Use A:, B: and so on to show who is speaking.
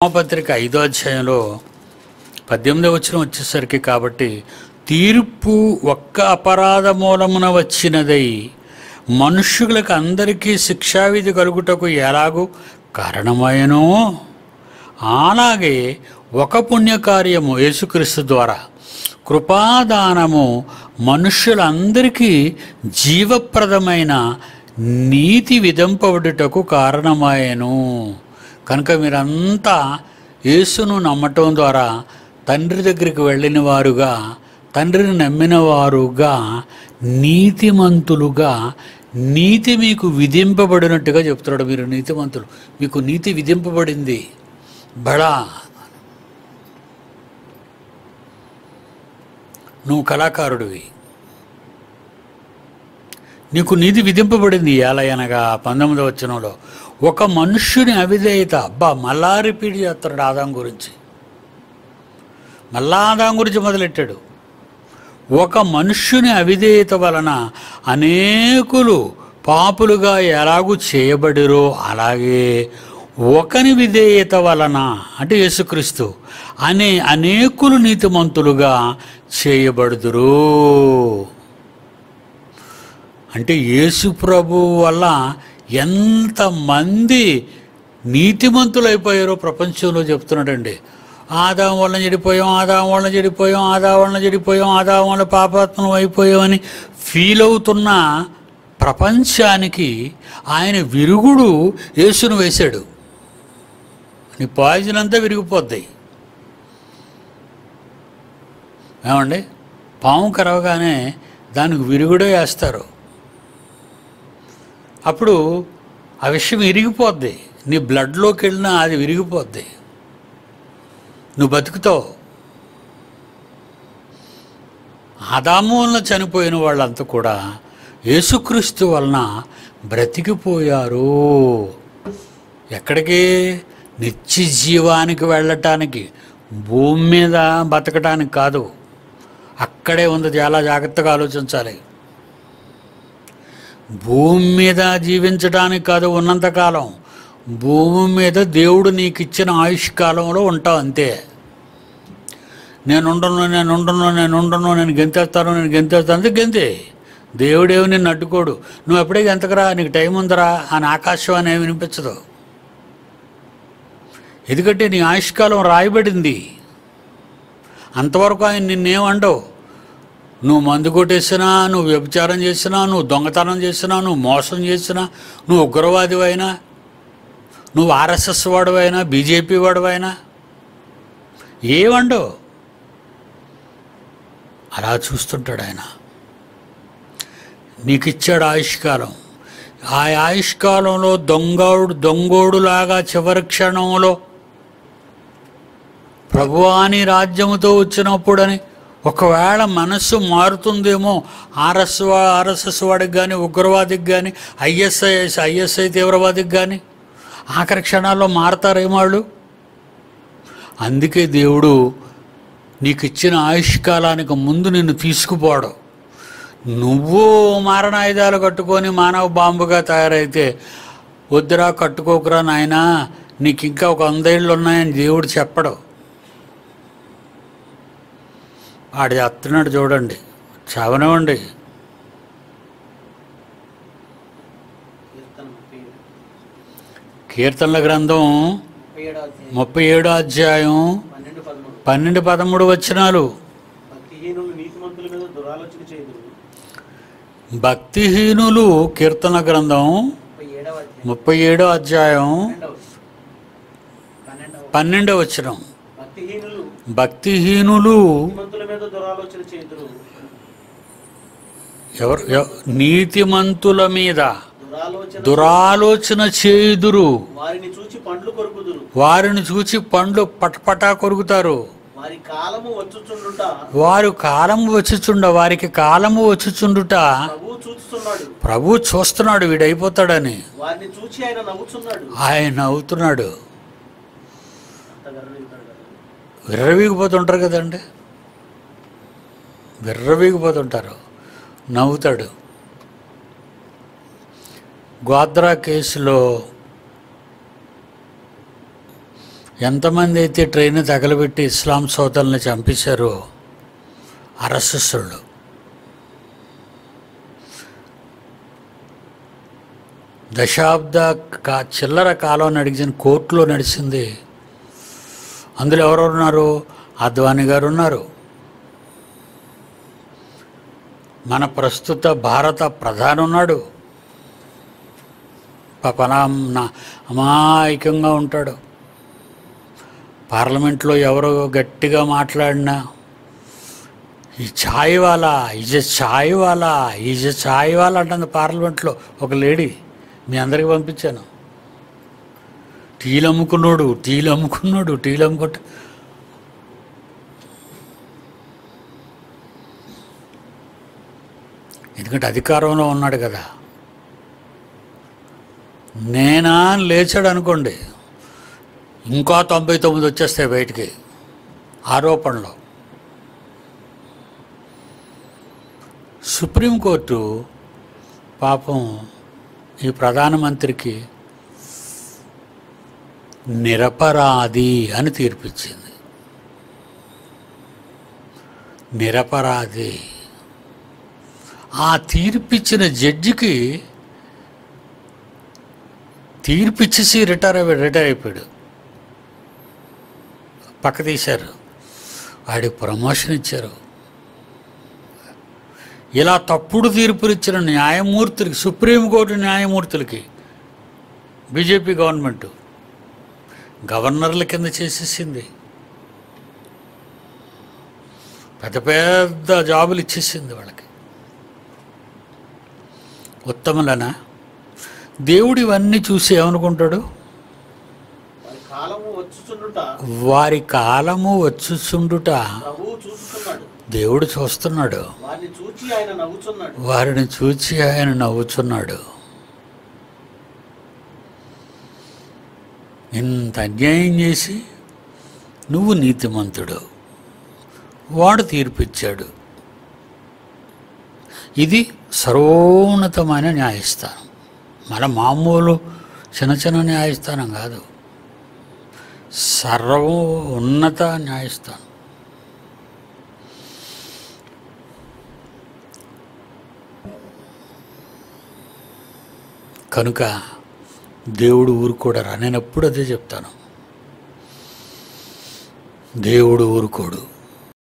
A: రోమపత్రిక ఐదో అధ్యాయంలో పద్దెనిమిదో వచ్చిన వచ్చేసరికి కాబట్టి తీర్పు ఒక్క అపరాధ మూలమున వచ్చినదై మనుష్యులకు అందరికీ శిక్షావిధి కలుగుటకు ఎలాగూ కారణమయనో అలాగే ఒక పుణ్యకార్యము యేసుక్రీస్తు ద్వారా కృపాదానము మనుష్యులందరికీ జీవప్రదమైన నీతి విధింపబడుటకు కారణమాయను కనుక మీరంతా యేసును నమ్మటం ద్వారా తండ్రి దగ్గరికి వెళ్ళిన వారుగా తండ్రిని నమ్మిన వారుగా నీతిమంతులుగా నీతి మీకు విధింపబడినట్టుగా చెప్తున్నాడు మీరు నీతిమంతులు మీకు నీతి విధింపబడింది బడా నువ్వు కళాకారుడివి నీకు నీతి విధింపబడింది ఎలా అనగా పంతొమ్మిదవ వచనంలో ఒక మనుష్యుని అవిధేయత అబ్బా మళ్ళా రిపీట్ చేస్తాడు ఆదాం గురించి మళ్ళా ఆదాం గురించి మొదలెట్టాడు ఒక మనుష్యుని అవిధేయత వలన అనేకులు పాపులుగా ఎలాగూ చేయబడిరో అలాగే ఒకని విధేయత వలన అంటే యేసుక్రీస్తు అనే అనేకులు నీతిమంతులుగా చేయబడుదురు అంటే యేసు ప్రభు వల్ల ఎంతమంది నీతిమంతులు అయిపోయారో ప్రపంచంలో చెప్తున్నాడండి ఆదాం వలన చెడిపోయాం ఆదాం వలన చెడిపోయాం ఆదా వలన చెడిపోయాం ఆదా వలన పాపాత్మం అయిపోయామని ఫీల్ అవుతున్న ప్రపంచానికి ఆయన విరుగుడు యేసును వేశాడు నీ పాయిజన్ అంతా విరిగిపోద్ది ఏమండి పాము కరవగానే దానికి విరుగుడే వేస్తారు అప్పుడు ఆ విషయం విరిగిపోద్ది నీ బ్లడ్లోకి వెళ్ళినా అది విరిగిపోద్ది నువ్వు బతుకుతావు ఆదాము వలన చనిపోయిన వాళ్ళంతా కూడా యేసుక్రీస్తు వలన బ్రతికిపోయారు ఎక్కడికి నిత్య జీవానికి వెళ్ళటానికి భూమి మీద బతకటానికి కాదు అక్కడే ఉంది చాలా జాగ్రత్తగా ఆలోచించాలి భూమి మీద జీవించడానికి కాదు ఉన్నంతకాలం భూమి మీద దేవుడు నీకు ఇచ్చిన ఆయుష్ కాలంలో ఉంటావు అంతే నేను ఉండను నేను ఉండను నేను ఉండను నేను గెంతేస్తాను నేను గెంతేస్తాను అంతే గెంతే దేవుడేవి నిన్ను అడ్డుకోడు నువ్వు ఎప్పుడే గెంతకరా నీకు టైం ఉందరా అని ఆకాశం అనేవి వినిపించదు ఎందుకంటే నీ ఆయుష్కాలం రాయబడింది అంతవరకు ఆయన నిన్నేమండవు నువ్వు మందు కొట్టేసినా నువ్వు వ్యభిచారం చేసినా నువ్వు దొంగతనం చేసినా నువ్వు మోసం చేసినా నువ్వు ఉగ్రవాది అయినా నువ్వు ఆర్ఎస్ఎస్ వాడువైనా బీజేపీ వాడువైనా ఏమండవు అలా చూస్తుంటాడు ఆయన నీకు ఇచ్చాడు ఆయుష్కాలం ఆ ఆయుష్కాలంలో దొంగోడు దొంగోడులాగా చివరి క్షణంలో ప్రభువాని రాజ్యముతో వచ్చినప్పుడని ఒకవేళ మనస్సు మారుతుందేమో ఆర్ఎస్ ఆర్ఎస్ఎస్ వాడికి కానీ ఉగ్రవాదికి కానీ ఐఎస్ఐ ఐఎస్ఐ తీవ్రవాదికి కానీ ఆఖరి క్షణాల్లో మారతారేమో వాళ్ళు అందుకే దేవుడు నీకు ఇచ్చిన ఆయుష్కాలానికి ముందు నిన్ను తీసుకుపోవడం నువ్వు మారణాయుధాలు కట్టుకొని మానవ బాంబుగా తయారైతే వద్దురా కట్టుకోకురా నాయనా నీకు ఇంకా ఒక వందేళ్ళు ఉన్నాయని దేవుడు చెప్పడు ఆడు చెప్తున్నాడు చూడండి చవనివ్వండి
B: కీర్తన ముప్పై ఏడు.
A: కీర్తనల గ్రంథం
B: ముప్పై ఏడో అధ్యాయం
A: ముప్పై ఏడో అధ్యాయం
B: పన్నెండు పదమూడు
A: పన్నెండు పదమూడు వచనాలు
B: భక్తిహీనులు నీతిమంతుల మీద దురాలోచన చేయదు
A: భక్తిహీనులు కీర్తన గ్రంథం
B: ముప్పై ఏడవ అధ్యాయం
A: ముప్పై ఏడో అధ్యాయం
B: పన్నెండవ పన్నెండవ
A: పన్నెండో వచనం
B: భక్తిహీనులు
A: భక్తిహీనులు
B: నీతిమంతుల మీద దురాలోచన చేయదురు
A: ఎవరు ఎవ- నీతిమంతుల మీద
B: దురాలోచన
A: దురాలోచన చేయుదురు
B: వారిని చూచి పండ్లు కొరుకుదురు
A: వారిని చూచి పండ్లు పటపటా కొరుకుతారు
B: వారి కాలము వచ్చుచుండుట
A: వారు కాలము వచ్చుచుండ వారికి కాలము వచ్చుచుండుట
B: ప్రభువు చూస్తున్నాడు
A: ప్రభు చూస్తున్నాడు వీడైపోతాడని
B: వారిని చూచి ఆయన నవ్వుచున్నాడు
A: ఆయన అవుతున్నాడు
B: అంత గర్విస్తాడు కదా.
A: విర్రవీగిపోతుంటారు కదండి విర్రవీగిపోతుంటారు నవ్వుతాడు గోద్రా కేసులో ఎంతమంది అయితే ట్రైన్ తగలబెట్టి ఇస్లాం సోదరుల్ని చంపేశారో అరసస్సుళ్ళు దశాబ్ద కా చిల్లర కాలం నడిచిన కోర్టులో నడిచింది అందులో ఎవరెవరు ఉన్నారు అద్వాని గారు ఉన్నారు మన ప్రస్తుత భారత ప్రధాని ఉన్నాడు పాపనాం నా అమాయకంగా ఉంటాడు పార్లమెంట్లో ఎవరో గట్టిగా మాట్లాడినా ఈ ఛాయ్ వాలా ఈజ్ ఛాయ్ వాలా ఈజ్ ఛాయ్ వాలా అంటుంది పార్లమెంట్లో ఒక లేడీ మీ అందరికి పంపించాను టీలు అమ్ముకున్నాడు టీలు అమ్ముకున్నాడు టీలు అమ్ముకుంటే ఎందుకంటే అధికారంలో ఉన్నాడు కదా నేనా అని లేచాడు అనుకోండి ఇంకా తొంభై తొమ్మిది వచ్చేస్తాయి బయటికి ఆరోపణలు సుప్రీంకోర్టు పాపం ఈ ప్రధానమంత్రికి నిరపరాధి అని తీర్పిచ్చింది నిరపరాధి ఆ తీర్పిచ్చిన జడ్జికి తీర్పిచ్చేసి రిటైర్ అయ్యాడు రిటైర్ అయిపోయాడు పక్క తీశారు వాడికి ప్రమోషన్ ఇచ్చారు ఇలా తప్పుడు తీర్పులు ఇచ్చిన న్యాయమూర్తులకి సుప్రీంకోర్టు న్యాయమూర్తులకి బీజేపీ గవర్నమెంట్ గవర్నర్ల కింద చేసేసింది పెద్ద పెద్ద జాబులు ఇచ్చేసింది వాళ్ళకి ఉత్తములనా దేవుడు ఇవన్నీ చూసి ఏమనుకుంటాడు
B: వారి కాలము వచ్చుచుండుట
A: వారి కాలము వచ్చుచుండుట
B: ప్రభువు చూస్తున్నాడు
A: దేవుడు చూస్తున్నాడు
B: వారిని చూచి ఆయన నవ్వుచున్నాడు
A: వారిని చూచి ఆయన నవ్వుచున్నాడు ఇంత అన్యాయం చేసి నువ్వు నీతిమంతుడు వాడు తీర్పిచ్చాడు ఇది సర్వోన్నతమైన న్యాయస్థానం మన మామూలు చిన్న చిన్న న్యాయస్థానం కాదు సర్వ ఉన్నత న్యాయస్థానం కనుక దేవుడు ఊరుకోడరా నేను ఎప్పుడు అదే చెప్తాను దేవుడు ఊరుకోడు